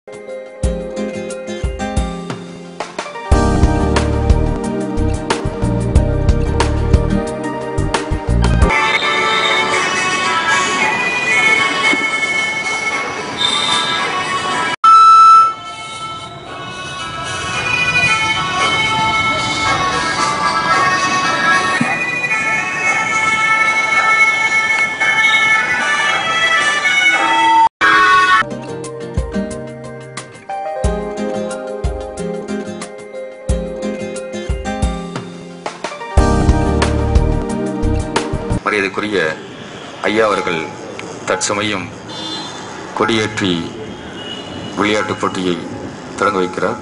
மரியாதைக்குரிய ஐயா அவர்கள் தற்சமயம் கொடியேற்றி விளையாட்டுப் போட்டியை தொடங்க வைக்கிறார்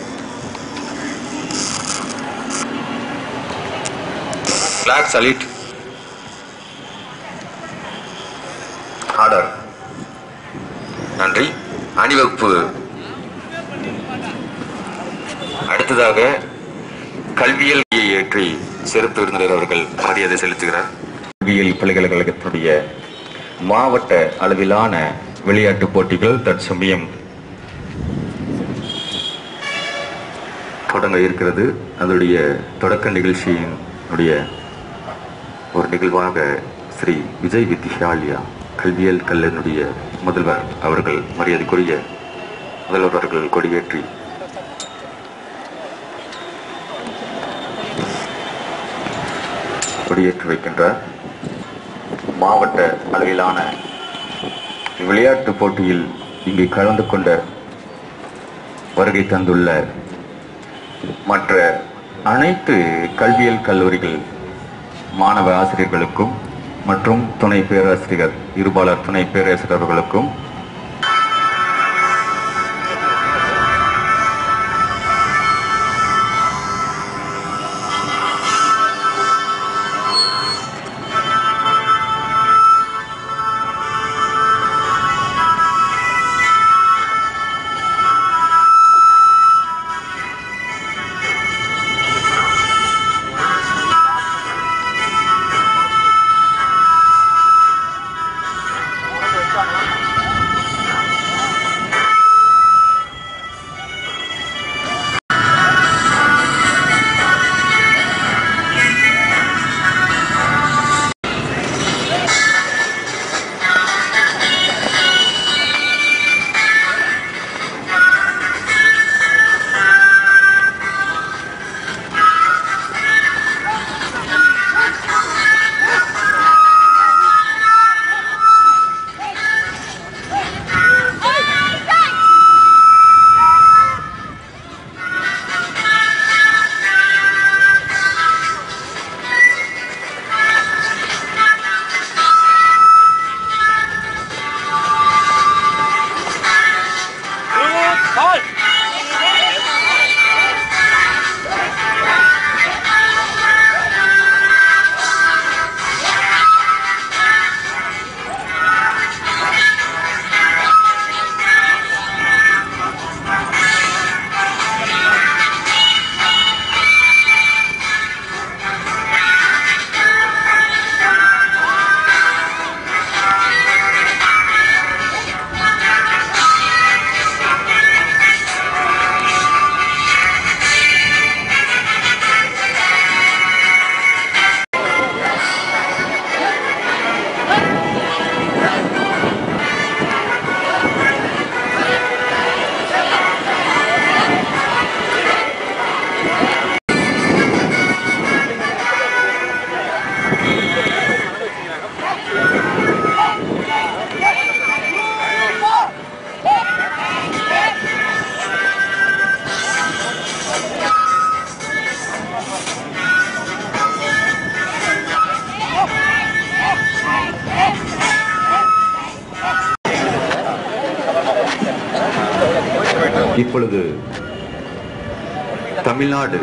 பிளாக் சலிட் ஆர்டர் நன்றி அணிவகுப்பு அடுத்ததாக கல்வியல் ஏற்றி சிறப்பு விருந்தினர் அவர்கள் மரியாதை செலுத்துகிறார் கல்வியியல் பல்கலைக்கழகத்தினுடைய மாவட்ட அளவிலான விளையாட்டுப் போட்டிகள் தற்சமயம் தொடங்க இருக்கிறது அதனுடைய தொடக்க நிகழ்ச்சியினுடைய ஒரு நிகழ்வாக ஸ்ரீ விஜய் வித்யாலயா கல்வியல் கல்லூரியினுடைய முதல்வர் அவர்கள் மரியாதைக்குரிய முதல்வர் அவர்கள் கொடியேற்றி கொடியேற்றி வைக்கின்றார் மாவட்ட அளவிலான விளையாட்டுப் போட்டியில் இங்கு கலந்து கொண்ட வருகை தந்துள்ள மற்ற அனைத்து கல்வியல் கல்லூரிகள் மாணவ ஆசிரியர்களுக்கும் மற்றும் துணை பேராசிரியர் இருபாலர் துணை பேராசிரியர்களுக்கும் இப்பொழுது தமிழ்நாடு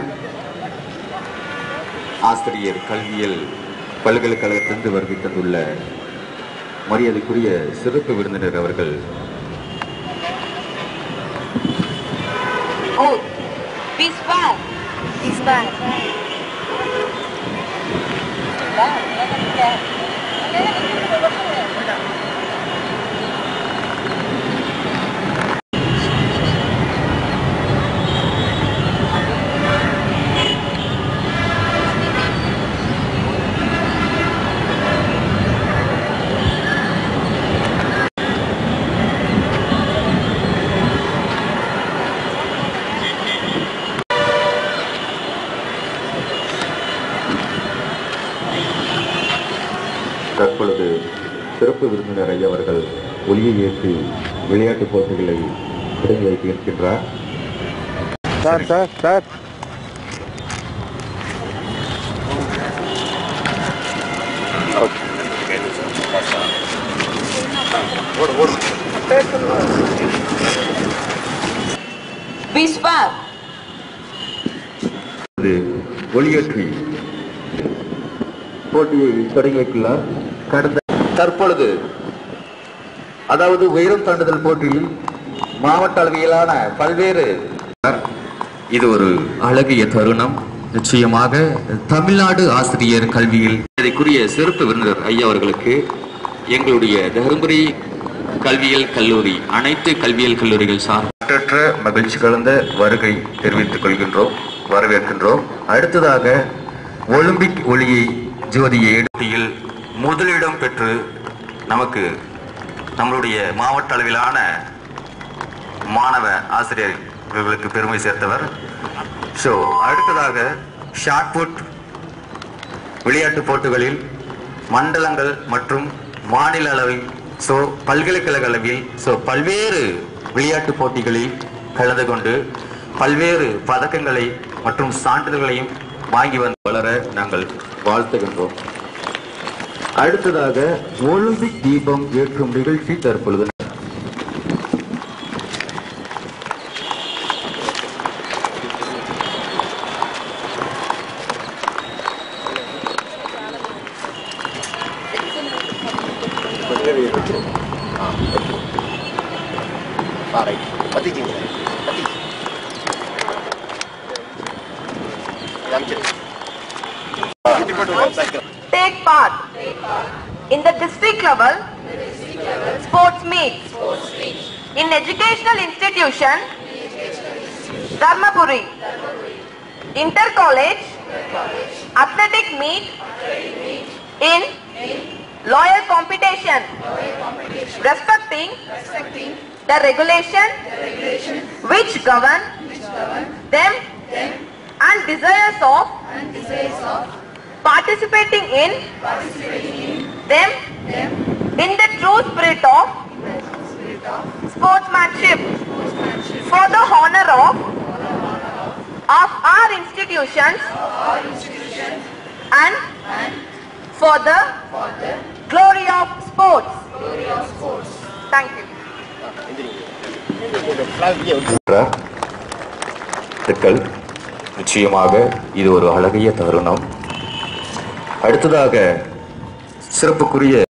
ஆசிரியர் கல்வியல் பல்கலைக்கழகத்திலிருந்து வருகை தந்துள்ள மரியாதைக்குரிய சிறப்பு விருந்தினர் அவர்கள் Oh, Bisbal. Bisbal. சிறப்பு விருந்தினர் ஐயா அவர்கள் ஒளியை ஏற்றி விளையாட்டுப் போட்டிகளை தொடங்கி வைக்க இருக்கின்றார் sir sir sir Be spark. இது ஒளியேற்றி போட்டியை தொடங்கி வைக்கலாம் கடந்த தற்பொழுது அதாவது உயரம் தாண்டுதல் போட்டியில் மாவட்ட அளவிலான பல்வேறு இது ஒரு அழகிய தருணம் நிச்சயமாக தமிழ்நாடு ஆசிரியர் கல்வியில் இதற்குரிய சிறப்பு விருந்தினர் ஐயா அவர்களுக்கு எங்களுடைய தருமபுரி கல்வியியல் கல்லூரி அனைத்து கல்வியியல் கல்லூரிகள் சார்பற்ற மகிழ்ச்சி கலந்த வருகை தெரிவித்துக் கொள்கின்றோம் வரவேற்கின்றோம் அடுத்ததாக ஒலிம்பிக் ஒளியை ஜோதியை போட்டியில் முதலிடம் பெற்று நமக்கு நம்மளுடைய மாவட்ட அளவிலான மாணவ ஆசிரியர்களுக்கு பெருமை சேர்த்தவர் ஸோ அடுத்ததாக ஷார்ட் புட் விளையாட்டு போட்டிகளில் மண்டலங்கள் மற்றும் மாநில அளவில் ஸோ பல்கலைக்கழக அளவில் ஸோ பல்வேறு விளையாட்டு போட்டிகளில் கலந்து கொண்டு பல்வேறு பதக்கங்களை மற்றும் சான்றிதழ்களையும் வாங்கி வந்து வளர நாங்கள் வாழ்த்துகின்றோம் அடுத்ததாக ஒலிம்பிக் தீபம் ஏற்றும் நிகழ்ச்சி தற்பொழுது Take part in the district level sports meets in educational institution Dharmapuri inter-college athletic meet in loyal competition respecting the regulation which govern them and desires of participating in them in the true spirit of sportsmanship for the honor of of our institutions and for the glory of sports. Thank you. வாழ்த்துக்கள் நிச்சயமாக இது ஒரு அழகிய தருணம் அடுத்ததாக சிறப்புக்குரிய